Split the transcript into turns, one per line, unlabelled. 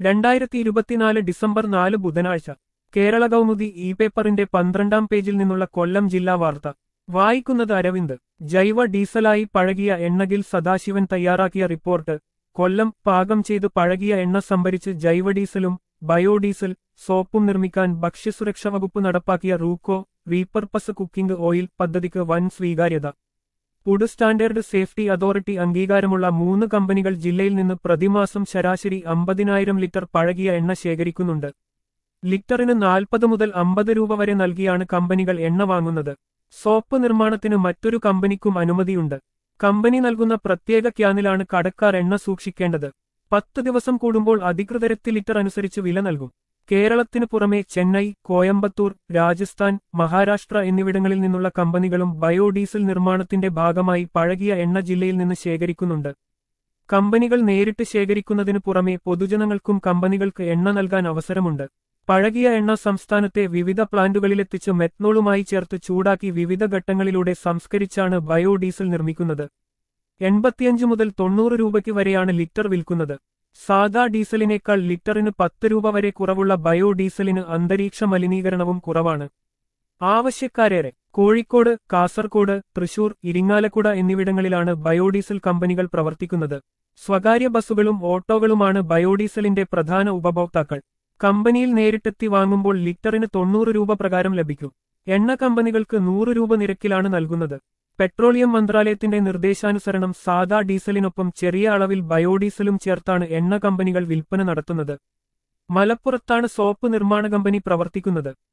രണ്ടായിരത്തി ഇരുപത്തിനാല് ഡിസംബർ നാല് ബുധനാഴ്ച കേരള കൗമുദി ഇ പേപ്പറിന്റെ പന്ത്രണ്ടാം പേജിൽ നിന്നുള്ള കൊല്ലം ജില്ലാ വാർത്ത വായിക്കുന്നത് അരവിന്ദ് ജൈവ ഡീസലായി പഴകിയ എണ്ണകിൽ സദാശിവൻ തയ്യാറാക്കിയ റിപ്പോർട്ട് കൊല്ലം പാകം ചെയ്ത് പഴകിയ എണ്ണ സംഭരിച്ച് ജൈവഡീസലും ബയോഡീസൽ സോപ്പും നിർമ്മിക്കാൻ ഭക്ഷ്യസുരക്ഷാ വകുപ്പ് നടപ്പാക്കിയ റൂക്കോ റീപർപ്പസ് കുക്കിംഗ് ഓയിൽ പദ്ധതിക്ക് വൻ സ്വീകാര്യത ഫുഡ് സ്റ്റാൻഡേർഡ് സേഫ്റ്റി അതോറിറ്റി അംഗീകാരമുള്ള മൂന്ന് കമ്പനികൾ ജില്ലയിൽ നിന്ന് പ്രതിമാസം ശരാശരി അമ്പതിനായിരം ലിറ്റർ പഴകിയ എണ്ണ ശേഖരിക്കുന്നുണ്ട് ലിറ്ററിന് നാൽപ്പത് മുതൽ അമ്പത് രൂപ വരെ നൽകിയാണ് കമ്പനികൾ എണ്ണ വാങ്ങുന്നത് സോപ്പ് നിർമ്മാണത്തിന് മറ്റൊരു കമ്പനിക്കും അനുമതിയുണ്ട് കമ്പനി നൽകുന്ന പ്രത്യേക ക്യാനിലാണ് കടക്കാർ എണ്ണ സൂക്ഷിക്കേണ്ടത് പത്ത് ദിവസം കൂടുമ്പോൾ അധികൃതരെത്തി ലിറ്റർ അനുസരിച്ച് വില നൽകും കേരളത്തിനു പുറമെ ചെന്നൈ കോയമ്പത്തൂർ രാജസ്ഥാൻ മഹാരാഷ്ട്ര എന്നിവിടങ്ങളിൽ നിന്നുള്ള കമ്പനികളും ബയോഡീസൽ നിർമ്മാണത്തിന്റെ ഭാഗമായി പഴകിയ എണ്ണ ജില്ലയിൽ നിന്ന് ശേഖരിക്കുന്നുണ്ട് കമ്പനികൾ നേരിട്ട് ശേഖരിക്കുന്നതിനു പുറമെ പൊതുജനങ്ങൾക്കും കമ്പനികൾക്ക് എണ്ണ നൽകാൻ അവസരമുണ്ട് പഴകിയ എണ്ണ സംസ്ഥാനത്തെ വിവിധ പ്ലാന്റുകളിലെത്തിച്ച് മെത്നോളുമായി ചേർത്ത് ചൂടാക്കി വിവിധ ഘട്ടങ്ങളിലൂടെ സംസ്കരിച്ചാണ് ബയോഡീസൽ നിർമ്മിക്കുന്നത് എൺപത്തിയഞ്ച് മുതൽ തൊണ്ണൂറ് രൂപയ്ക്ക് വരെയാണ് ലിറ്റർ വിൽക്കുന്നത് സാദാ ഡീസലിനേക്കാൾ ലിറ്ററിന് പത്ത് രൂപ വരെ കുറവുള്ള ബയോഡീസലിന് അന്തരീക്ഷ മലിനീകരണവും കുറവാണ് ആവശ്യക്കാരേറെ കോഴിക്കോട് കാസർകോട് തൃശൂർ ഇരിങ്ങാലക്കുട എന്നിവിടങ്ങളിലാണ് ബയോഡീസൽ കമ്പനികൾ പ്രവർത്തിക്കുന്നത് സ്വകാര്യ ബസ്സുകളും ഓട്ടോകളുമാണ് ബയോഡീസലിന്റെ പ്രധാന ഉപഭോക്താക്കൾ കമ്പനിയിൽ നേരിട്ടെത്തി വാങ്ങുമ്പോൾ ലിറ്ററിന് തൊണ്ണൂറ് രൂപ പ്രകാരം ലഭിക്കും എണ്ണ കമ്പനികൾക്ക് നൂറ് രൂപ നിരക്കിലാണ് നൽകുന്നത് പെട്രോളിയം മന്ത്രാലയത്തിന്റെ നിർദ്ദേശാനുസരണം സാദാ ഡീസലിനൊപ്പം ചെറിയ അളവിൽ ബയോഡീസലും ചേർത്താണ് എണ്ണ കമ്പനികൾ വിൽപ്പന നടത്തുന്നത് മലപ്പുറത്താണ് സോപ്പ് നിർമ്മാണ കമ്പനി പ്രവർത്തിക്കുന്നത്